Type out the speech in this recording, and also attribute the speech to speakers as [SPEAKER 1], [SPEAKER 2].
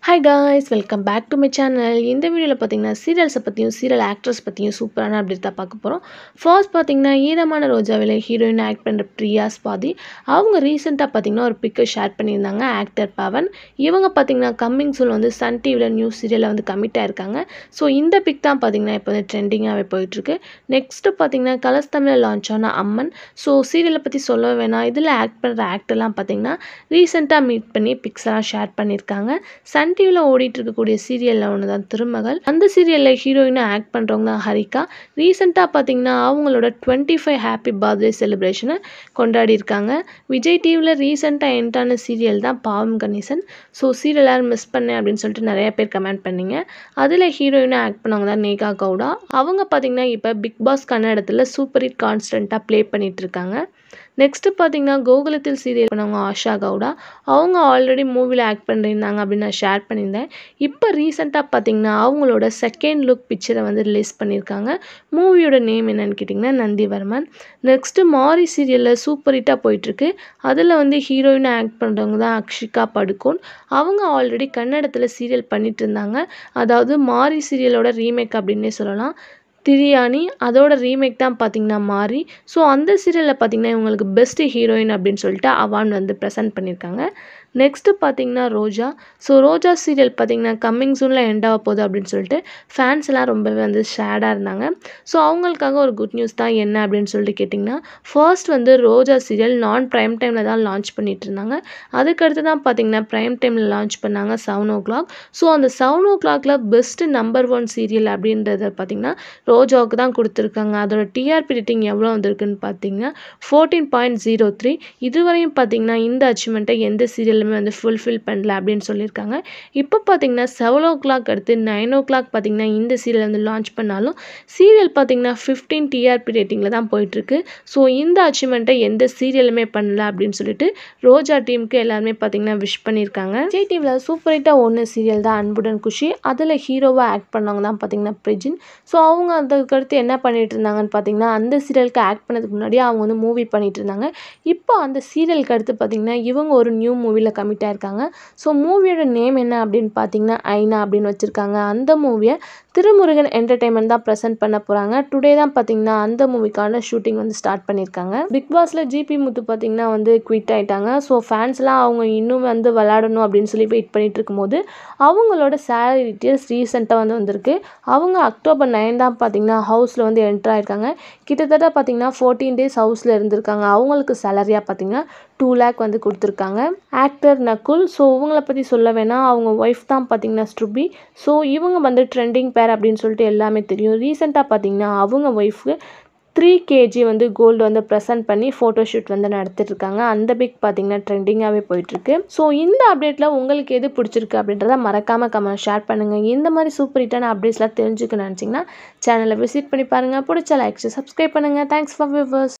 [SPEAKER 1] hi guys welcome back to my channel இந்த வீடியோவில் பார்த்தீங்கன்னா சீரியல்ஸை பற்றியும் சீரியல் ஆக்ட்ரஸ் பற்றியும் சூப்பரான அப்டேட் தான் பார்க்க போகிறோம் ஃபர்ஸ்ட் பார்த்தீங்கன்னா ஈரமான ரோஜாவில் ஹீரோயின் ஆக்ட் பண்ணுற பிரியா ஸ்வாதி அவங்க ரீசெண்டாக பார்த்தீங்கன்னா ஒரு பிக்கை ஷேர் பண்ணியிருந்தாங்க ஆக்டர் பவன் இவங்க பார்த்தீங்கன்னா கம்மிங் சூல் வந்து சன் டிவியில் நியூஸ் சீரியலில் வந்து கமிட் ஆயிருக்காங்க ஸோ இந்த பிக் தான் பார்த்தீங்கன்னா இப்போ வந்து ட்ரெண்டிங்காகவே போயிட்டுருக்கு நெக்ஸ்ட்டு பார்த்தீங்கன்னா கலர்ஸ் தமிழில் லான்ச் ஆன அம்மன் ஸோ சீரியலை பற்றி சொல்ல வேணாம் இதில் ஆக்ட் பண்ணுற ஆக்டர்லாம் பார்த்தீங்கன்னா ரீசெண்டாக மீட் பண்ணி பிக்ஸ் எல்லாம் ஷேர் பண்ணியிருக்காங்க சன் டிவியில் ஓடிட்டு இருக்கக்கூடிய சீரியலில் ஒன்று தான் திருமகள் அந்த சீரியலில் ஹீரோயினாக ஆக்ட் பண்ணுறவங்க தான் ஹரிகா ரீசெண்டாக பார்த்தீங்கன்னா அவங்களோட டுவெண்ட்டி ஃபைவ் ஹாப்பி பர்த்டே செலிப்ரேஷனை கொண்டாடி இருக்காங்க விஜய் டிவியில் ரீசெண்டாக என்டான சீரியல் தான் பாவம் கணேசன் ஸோ சீரியல் யாரும் மிஸ் பண்ணேன் அப்படின்னு சொல்லிட்டு நிறைய பேர் கமெண்ட் பண்ணீங்க அதில் ஹீரோயினாக ஆக்ட் பண்ணவங்க தான் நேகா கவுடா அவங்க பார்த்தீங்கன்னா இப்போ பிக் பாஸ் கன்னடத்தில் சூப்பர் ஹிட் கான்ஸ்டண்ட்டாக ப்ளே பண்ணிட்டு இருக்காங்க நெக்ஸ்ட்டு பார்த்தீங்கன்னா கோகுலத்தில் சீரியல் பண்ணவங்க ஆஷா கவுடா அவங்க ஆல்ரெடி மூவியில் ஆக்ட் பண்ணியிருந்தாங்க அப்படின்னு நான் ஷேர் பண்ணியிருந்தேன் இப்போ ரீசெண்டாக பார்த்தீங்கன்னா அவங்களோட செகண்ட் லுக் பிக்சரை வந்து ரிலீஸ் பண்ணியிருக்காங்க மூவியோட நேம் என்னன்னு கேட்டிங்கன்னா நந்திவர்மன் நெக்ஸ்ட்டு மாரி சீரியலில் சூப்பர் ஹிட்டாக போயிட்டுருக்கு அதில் வந்து ஹீரோயினாக ஆக்ட் பண்ணுறவங்க தான் அக்ஷிகா படுகோன் அவங்க ஆல்ரெடி கன்னடத்தில் சீரியல் பண்ணிட்டு இருந்தாங்க அதாவது மாரி சீரியலோட ரீமேக் அப்படின்னே சொல்லலாம் திரியாணி அதோட ரீமேக் தான் பார்த்தீங்கன்னா மாறி ஸோ அந்த சீரியலில் பார்த்தீங்கன்னா இவங்களுக்கு பெஸ்ட் ஹீரோயின் அப்படின்னு சொல்லிட்டு அவார்ட் வந்து ப்ரெசென்ட் பண்ணியிருக்காங்க நெக்ஸ்ட்டு பார்த்தீங்கன்னா ரோஜா ஸோ ரோஜா சீரியல் பார்த்தீங்கன்னா கம்மிங் சூனில் எண்ட் ஆக போகுது அப்படின்னு சொல்லிட்டு ஃபேன்ஸ் எல்லாம் ரொம்பவே வந்து ஷேடாக இருந்தாங்க ஸோ அவங்களுக்காக ஒரு குட் நியூஸ் தான் என்ன அப்படின்னு சொல்லிட்டு கேட்டிங்கன்னா ஃபர்ஸ்ட் வந்து ரோஜா சீரியல் நான் ப்ரைம் டைமில் தான் லான்ச் பண்ணிட்டு இருந்தாங்க அதுக்கடுத்து தான் பார்த்தீங்கன்னா ப்ரைம் டைமில் லான்ச் பண்ணாங்க செவன் ஓ கிளாக் ஸோ அந்த செவன் ஓ கிளாக்ல பெஸ்ட்டு நம்பர் ஒன் சீரியல் அப்படின்றத பார்த்தீங்கன்னா ரோஜாவுக்கு தான் கொடுத்துருக்காங்க அதோட டிஆர்பி ரேட்டிங் எவ்வளோ வந்திருக்குன்னு பார்த்தீங்கன்னா ஃபோர்டீன் பாயிண்ட் ஜீரோ த்ரீ இதுவரையும் பார்த்தீங்கன்னா இந்த அச்சீவ்மெண்ட்டை எந்த சீரியலுமே வந்து ஃபுல்ஃபில் பண்ணல அப்படின்னு சொல்லியிருக்காங்க இப்போ பார்த்தீங்கன்னா செவன் ஓ கிளாக் அடுத்து நைன் ஓ கிளாக் பார்த்தீங்கன்னா இந்த சீரியல் வந்து லான்ச் பண்ணாலும் சீரியல் பார்த்தீங்கன்னா ஃபிஃப்டீன் டிஆர்பி ரேட்டிங்கில் தான் போயிட்டுருக்கு ஸோ இந்த அச்சீவ்மெண்ட்டை எந்த சீரியலுமே பண்ணல அப்படின்னு சொல்லிட்டு ரோஜா டீமுக்கு எல்லாருமே பார்த்தீங்கன்னா விஷ் பண்ணியிருக்காங்க விஜய் டிவியில் சூப்பர் ஹிட்டாக ஒன்று சீரியல் தான் அன்புடன் குஷி அதில் ஹீரோவாக ஆக்ட் பண்ணவங்க தான் பார்த்தீங்கன்னா பிரிஜின் ஸோ அவங்க அதுக்கடுத்து என்ன பண்ணிட்டு இருந்தாங்கன்னு பார்த்தீங்கன்னா அந்த சீரியலுக்கு ஆக்ட் பண்ணதுக்கு முன்னாடியே அவங்க வந்து மூவி பண்ணிட்டு இருந்தாங்க இப்போ அந்த சீரியலுக்கு அடுத்து பார்த்தீங்கன்னா இவங்க ஒரு நியூ மூவியில் கமிட் ஆயிருக்காங்க ஸோ மூவியோட நேம் என்ன அப்படின்னு பார்த்தீங்கன்னா ஐனா அப்படின்னு வச்சுருக்காங்க அந்த மூவியை திருமுருகன் என்டர்டைன்மெண்ட் தான் ப்ரெசென்ட் பண்ண போகிறாங்க டுடே தான் பார்த்தீங்கன்னா அந்த மூவிக்கான ஷூட்டிங் வந்து ஸ்டார்ட் பண்ணியிருக்காங்க பிக் பாஸில் ஜிபி முத்து பார்த்தீங்கன்னா வந்து குவிட் ஆயிட்டாங்க ஸோ ஃபேன்ஸ்லாம் அவங்க இன்னும் வந்து விளாடணும் அப்படின்னு சொல்லி வெயிட் பண்ணிட்டு இருக்கும்போது அவங்களோட சேலரி டீட்டெயில்ஸ் ரீசெண்டாக வந்து வந்திருக்கு அவங்க அக்டோபர் நைன் தான் பார்த்தீங்கன்னா ஹவுஸில் வந்து என்டர் ஆயிருக்காங்க கிட்டத்தட்ட பார்த்தீங்கன்னா ஃபோர்டீன் டேஸ் ஹவுஸில் இருந்திருக்காங்க அவங்களுக்கு சேலரியாக பார்த்தீங்கன்னா டூ லேக் வந்து கொடுத்துருக்காங்க ஆக்டர் நகுல் ஸோ இவங்களை பற்றி சொல்ல வேணாம் அவங்க ஒய்ஃப் தான் பார்த்தீங்கன்னா ஸ்ட்ருபி ஸோ இவங்க வந்து ட்ரெண்டிங் பேர் அப்படின்னு சொல்லிட்டு எல்லாமே தெரியும் ரீசெண்டாக பார்த்தீங்கன்னா அவங்க ஒய்ஃப்க்கு த்ரீ கேஜி வந்து கோல்டு வந்து ப்ரெசென்ட் பண்ணி ஃபோட்டோஷூட் வந்து நடத்திட்டு இருக்காங்க அந்த பிக் பார்த்தீங்கன்னா ட்ரெண்டிங்காகவே போயிட்டுருக்கு ஸோ இந்த அப்டேட்டில் உங்களுக்கு எது பிடிச்சிருக்கு அப்படின்றத மறக்காமல் கமெண்ட் ஷேர் பண்ணுங்கள் இந்த மாதிரி சூப்பர் ஹிட்டான அப்டேட்ஸ்லாம் தெரிஞ்சுக்கணும்னு நினச்சிங்கன்னா சேனலை விசிட் பண்ணி பாருங்கள் பிடிச்ச லைக்ஸ் சப்ஸ்கிரைப் பண்ணுங்கள் தேங்க்ஸ் ஃபார் வியூவர்ஸ்